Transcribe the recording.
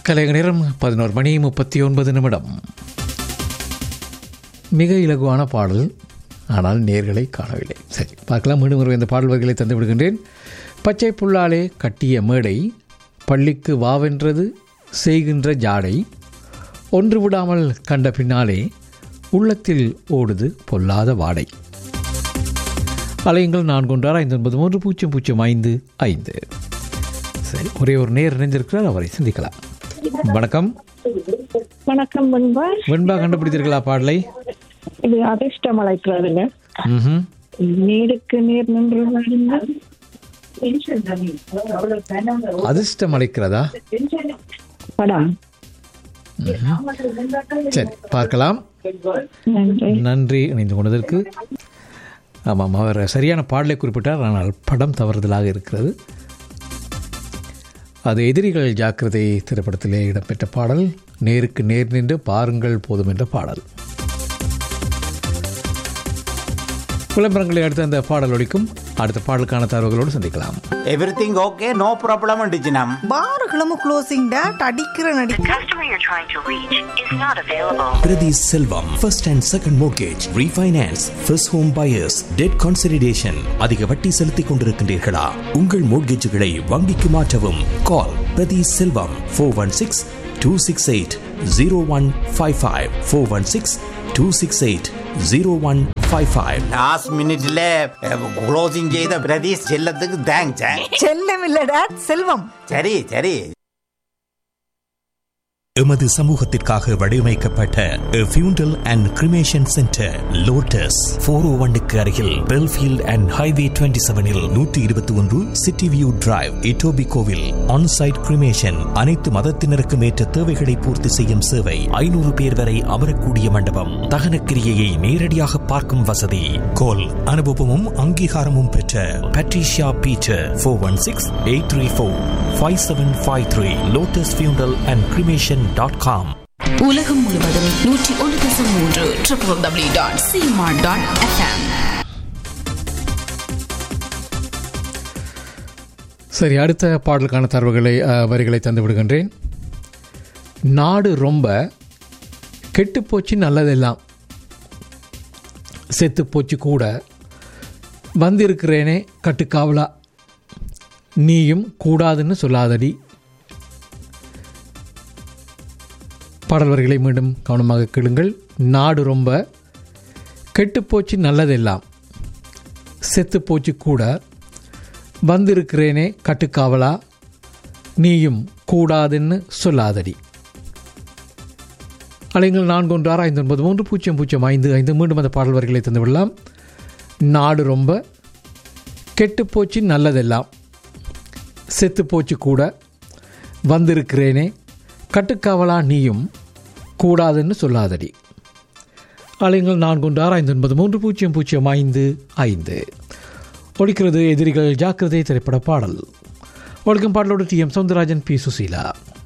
கலைக நேரம் பதினோரு மணி முப்பத்தி ஒன்பது நிமிடம் மிக இலகுவான பாடல் ஆனால் நேர்களை காணவில்லை சரி பார்க்கலாம் மீண்டும் ஒரு இந்த பாடல் வகைகளை தந்து விடுகின்றேன் பச்சை புல்லாலே கட்டிய மேடை பள்ளிக்கு வாவென்றது செய்கின்ற ஜாடை ஒன்று விடாமல் கண்ட பின்னாலே உள்ளத்தில் ஓடுது பொல்லாத வாடை அலையுங்கள் நான்கு ஒன்றாறு ஐந்து ஒன்பது மூன்று பூஜ்ஜியம் பூஜ்ஜியம் ஐந்து ஐந்து சரி ஒரே ஒரு நேர் இணைந்திருக்கிறார் அவரை சிந்திக்கலாம் வணக்கம் வணக்கம் முன்பா வெண்பா கண்டுபிடித்தீர்களா பாடலை இது அதிர்ஷ்டம் அழைக்கிறதுங்க ம்ஹும். நீருக்கு நீர் நின்று வாருங்கள். அதிர்ஷ்டம் அளிக்கிறதா படம் சரி பார்க்கலாம் நன்றி நன்றி இணைந்து கொண்டதற்கு ஆமாம் அவர் சரியான பாடலை குறிப்பிட்டார் ஆனால் படம் தவறுதலாக இருக்கிறது அது எதிரிகள் ஜாக்கிரதை திரைப்படத்திலே இடம்பெற்ற பாடல் நேருக்கு நேர் நின்று பாருங்கள் போதும் என்ற பாடல் விளம்பரங்களை அடுத்து அந்த பாடல் ஒழிக்கும் அடுத்த பாடலுக்கான தரவுகளோடு சந்திக்கலாம் எவ்ரிதிங் ஓகே நோ ப்ராப்ளம் டிச்சினம் பாருகளும் க்ளோசிங் டேட் அடிக்கிற நடி The customer you're trying to reach is not available. Prati Selvam, first and second mortgage, refinance, first home buyers, debt consolidation. அதிக வட்டி செலுத்திக் கொண்டிருக்கின்றீர்களா உங்கள் மோட்கேஜுகளை வங்கிக்கு மாற்றவும் கால் பிரதி Selvam four one six two six eight zero one five five four one six two six eight zero one five five last மினிட்ல closing செய்த பிரதீஷ் செல்லத்துக்கு தேங்க்ஸ் செல்லம் இல்ல டேட் செல்வம் சரி சரி எமது சமூகத்திற்காக வடிவமைக்கப்பட்ட funeral and cremation centre Lotus four O ஒன்னுக்கு அருகில் பெல்ஃபீல்ட் அண்ட் ஹைவே டுவெண்ட்டி செவனில் நூற்றி இருபத்தி ஒன்று சிட்டி வியூ டிரைவ் இட்டோபி கோவில் ஆன்சைட் கிரிமேஷன் அனைத்து மதத்தினருக்கும் ஏற்ற தேவைகளை பூர்த்தி செய்யும் சேவை ஐநூறு பேர் வரை அமரக்கூடிய மண்டபம் தகன கிரியையை நேரடியாக பார்க்கும் வசதி கோல் அனுபவமும் அங்கீகாரமும் பெற்ற Patricia Peter four one six eight three four five seven five three Lotus funeral and cremation dot com உலகம் முழுவதும் நூற்றி ஒன்று தசம் மூன்று triple W dot smart dot FM சரி அடுத்த பாடலுக்கான தரவுகளை அஹ், வரிகளை தந்து விடுகின்றேன் நாடு ரொம்ப கெட்டுப்போச்சு நல்லதெல்லாம் செத்துப்போச்சு கூட வந்திருக்கிறேனே கட்டுக்காவலா நீயும் கூடாதுன்னு சொல்லாதடி பாடல் வரிகளை மீண்டும் கவனமாக கேளுங்கள் நாடு ரொம்ப கெட்டுப்போச்சு நல்லதெல்லாம் செத்துப்போச்சு கூட வந்திருக்கிறேனே கட்டுக்காவலா நீயும் கூடாதுன்னு சொல்லாதடி அலைங்கள் நான்கு ஒன்று ஆறு ஐந்து ஒன்பது மூன்று பூஜ்ஜியம் பூஜ்ஜியம் ஐந்து ஐந்து மீண்டும் அந்த பாடல் வரிகளை தந்து விடலாம் நாடு ரொம்ப கெட்டுப்போச்சு நல்லதெல்லாம் செத்துப்போச்சு கூட வந்திருக்கிறேனே கட்டுக்காவலா நீயும் கூடாதுன்னு சொல்லாதடி அலைங்கள் நான்கு ஒன்று ஆறு ஐந்து ஒன்பது மூன்று பூஜ்ஜியம் பூஜ்ஜியம் ஐந்து ஐந்து ஒழிக்கிறது எதிரிகள் ஜாக்கிரதை திரைப்பட பாடல் ஒழிக்கும் பாடலோடு T M Soundararajan P Susheela